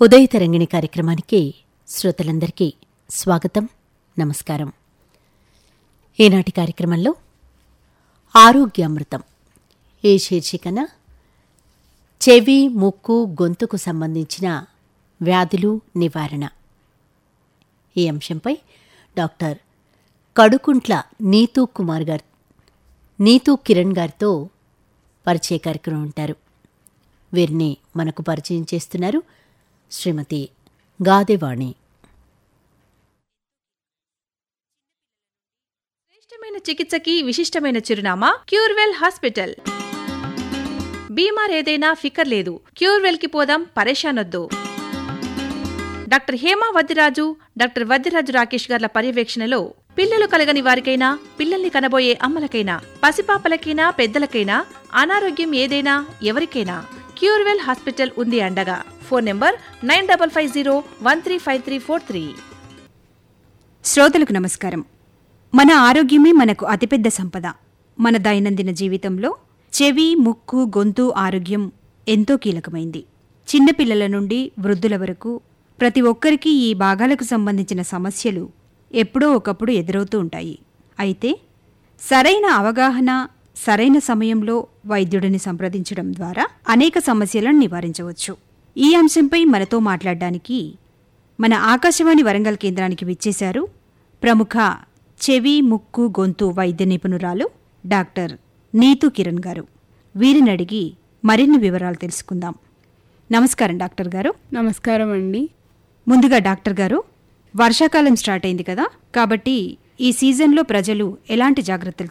ఉదయ తరంగిణి కార్యక్రమానికి శ్రోతలందరికీ స్వాగతం నమస్కారం ఈనాటి కార్యక్రమంలో ఆరోగ్యామృతం ఈ శీర్షికన చెవి ముక్కు గొంతుకు సంబంధించిన వ్యాధులు నివారణ ఈ అంశంపై డాక్టర్ కడుకుంట్ల నీతూ కుమార్ గారు నీతూ కిరణ్ గారితో పరిచయ కార్యక్రమం ఉంటారు వీరిని మనకు పరిచయం చేస్తున్నారు శ్రీమతి గాదెవాణి శ్రేష్టమైన చికిత్సకి విశిష్టమైన చిరునామా క్యూర్వెల్ హాస్పిటల్ బీమార్ ఏదైనా ఫికర్ లేదు క్యూర్వెల్ కి పోదాం పరేషానొద్దు డాక్టర్ హేమా వద్దిరాజు డాక్టర్ వద్దిరాజు రాకేష్ గార్ల పర్యవేక్షణలో పిల్లలు కలగని వారికైనా పిల్లల్ని కనబోయే అమ్మలకైనా పసిపాపలకైనా పెద్దలకైనా అనారోగ్యం ఏదైనా ఎవరికైనా క్యూర్వెల్ హాస్పిటల్ ఉంది అండగా phone number nine double five zero one three five three four three శ్రోతలకు నమస్కారం మన ఆరోగ్యమే మనకు అతిపెద్ద సంపద మన దైనందిన జీవితంలో చెవి ముక్కు గొంతు ఆరోగ్యం ఎంతో కీలకమైంది చిన్నపిల్లల నుండి వృద్ధుల వరకు ప్రతి ఒక్కరికి ఈ భాగాలకు సంబంధించిన సమస్యలు ఎప్పుడో ఒకప్పుడు ఎదురవుతూ ఉంటాయి అయితే సరైన అవగాహన సరైన సమయంలో వైద్యుడిని సంప్రదించడం ద్వారా అనేక సమస్యలను నివారించవచ్చు ఈ అంశంపై మనతో మాట్లాడడానికి మన ఆకాశవాణి వరంగల్ కేంద్రానికి విచ్చేశారు ప్రముఖ చెవి ముక్కు గొంతు వైద్య నిపుణురాలు డాక్టర్ నీతు కిరణ్ గారు వీరిని అడిగి మరిన్ని వివరాలు తెలుసుకుందాం నమస్కారం డాక్టర్ గారు నమస్కారం అండి ముందుగా డాక్టర్ గారు వర్షాకాలం స్టార్ట్ అయింది కదా కాబట్టి ఈ సీజన్లో ప్రజలు ఎలాంటి జాగ్రత్తలు